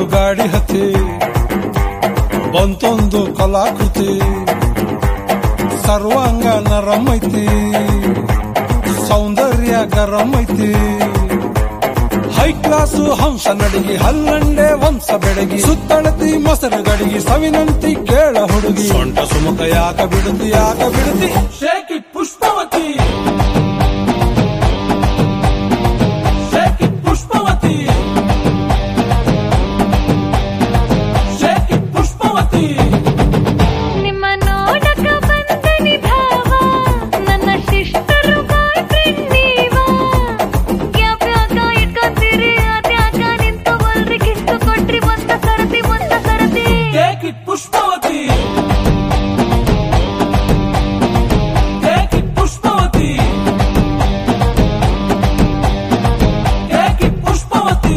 ಗಾಡಿ ಹತ್ತಿ ಬಂತೊಂದು ಕಲಾಕೃತಿ ಸರ್ವಾಂಗ ನರಂ ಐತಿ ಸೌಂದರ್ಯ ಗರಂ ಐತಿ ಹೈ ಕ್ಲಾಸು ಹಂಸ ನಡಿಗೆ ಹಲ್ಲಂಡೆ ವಂಶ ಬೆಡಗಿ ಸುತ್ತಳತಿ ಮೊಸರು ಗಡಿಗೆ ಸವಿನಂತಿ ಕೇಳ ಹುಡುಗಿ ಸೊಂಟ ಸುಮುಖ ಯಾಕ ಬಿಡುತ್ತಿ ಯಾಕ ಬಿಡುತ್ತಿ shake it Pushpavati shake it Pushpavati shake it Pushpavati ನಿಮ್ಮ ನೋಡಕ ಬಂದನಿ ಭಾವ ನನ್ನ ಶಿಷ್ಟರು ಬಾಯ್ ಫ್ರೆಂಡ್ ನೀವ ಗ್ಯಾಪ್ ಯಾಕ ಇಟ್ಕೊಂತೀರಿ ಅದ್ಯಾಕ ನಿಂತವಲ್ರಿ ಕಿತ್ತು ಕೊಟ್ರಿ ಒಂದ ಸರತಿ ಒಂದ ಸರತಿ Take it ಪುಷ್ಪವತಿ Take it ಪುಷ್ಪವತಿ Take it ಪುಷ್ಪವತಿ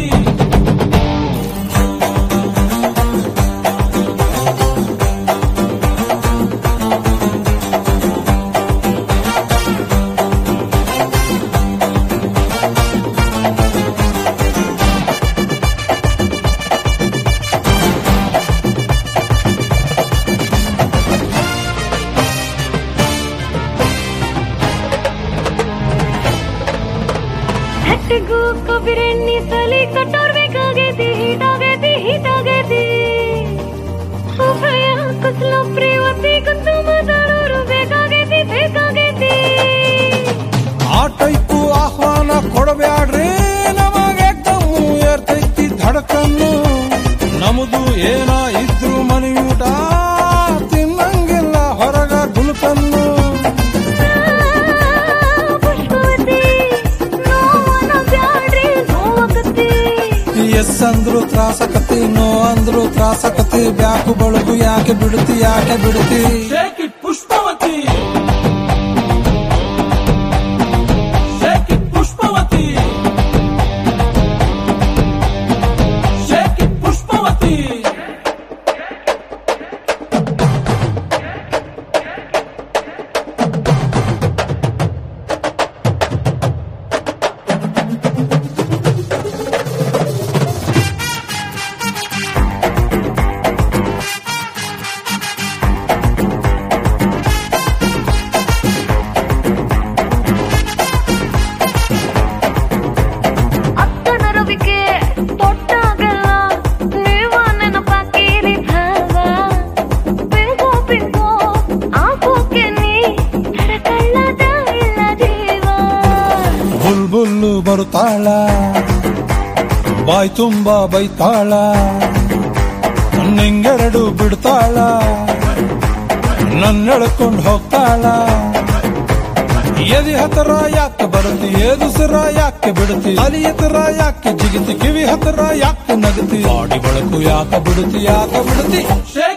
ಹಟ್ಟಿಗೂ ಕೊಬ್ಬಿರೆಣ್ಣಿ ಸಲಿ ಕಟ್ಟೋರ್ ಬೇಕಾಗೈತಿ ಹೀಟಾಗೈತಿ ಹೀಟಾಗೈತಿ ಉಭಯ ಕುಸ್ಲು ಪ್ರೇವತಿ ಕುತ್ತು ಮಾತಾಡೋರು ಬೇಕಾಗೈತಿ ಬೇಕಾಗೈತಿ ಆ ಟೈಪು ಆಹ್ವಾನ ಕೊಡಬ್ಯಾಡ್ರಿ ನಮಗೆ ಕಮ್ಮು ಏರ್ತೈತಿ ಧಡಕನ್ನು ನಮ್ದು ಏನ ಇದ್ರು ಮನೆಯೂಟ ತಿನ್ನಂಗಿಲ್ಲ ಹೊರಗ ಗುಲ್ಕನ್ನು ಪುಷ್ಪವತಿ ನೋವನ ಬ್ಯಾಡ್ರಿ ನೋವಾಗತ್ತಿ ಎಸ್ ಅಂದ್ರು ತ್ರಾಸಕತಿ ನೋ ಅಂದ್ರು ತ್ರಾಸಕತಿ ಬ್ಯಾಕು ಬಳಗು ಯಾಕೆ ಬಿಡುತ್ತಿ ಯಾಕೆ ಬಿಡುತ್ತಿ ಪುಷ್ಪವತಿ ಪುಷ್ಪವತಿ ಪುಷ್ಪವತಿ ಅಕ್ಕನ ರವಿಕೆ ತೊಟ್ಟಾಗಲ್ಲ ನೀವ ನೆನಪಾಕಿರಿ ಭಾವ ಪಿಂಕೋ ಪಿಂಕೋ ಆಗೋಕೆ ನೀ ತಡಕಳ್ಳದ ಇಲ್ಲ ಜೀವ ಬುಲ್ ಬುಲ್ಲು ಬರುತ್ತಾಳ ಬಾಯ್ ತುಂಬ ಬೈತಾಳ ನಿಂಗೆರಡು ಬಿಡ್ತಾಳ ನನ್ನೆಳ್ಕೊಂಡು ಹೋಗ್ತಾಳ ಎದಿ ಹತ್ರ ಯಾಕೆ ಬರುತ್ತಿ ಏದುಸರ ಯಾಕೆ ಬಿಡುತ್ತಿ ಅಲಿ ಹತ್ರ ಯಾಕೆ ಜಿಗಿತಿ ಕಿವಿ ಹತ್ರ ಯಾಕೆ ನಗತಿ ಬಾಡಿ ಬಳಕು ಯಾಕೆ ಬಿಡುತ್ತಿ ಯಾಕೆ ಬಿಡುತ್ತಿ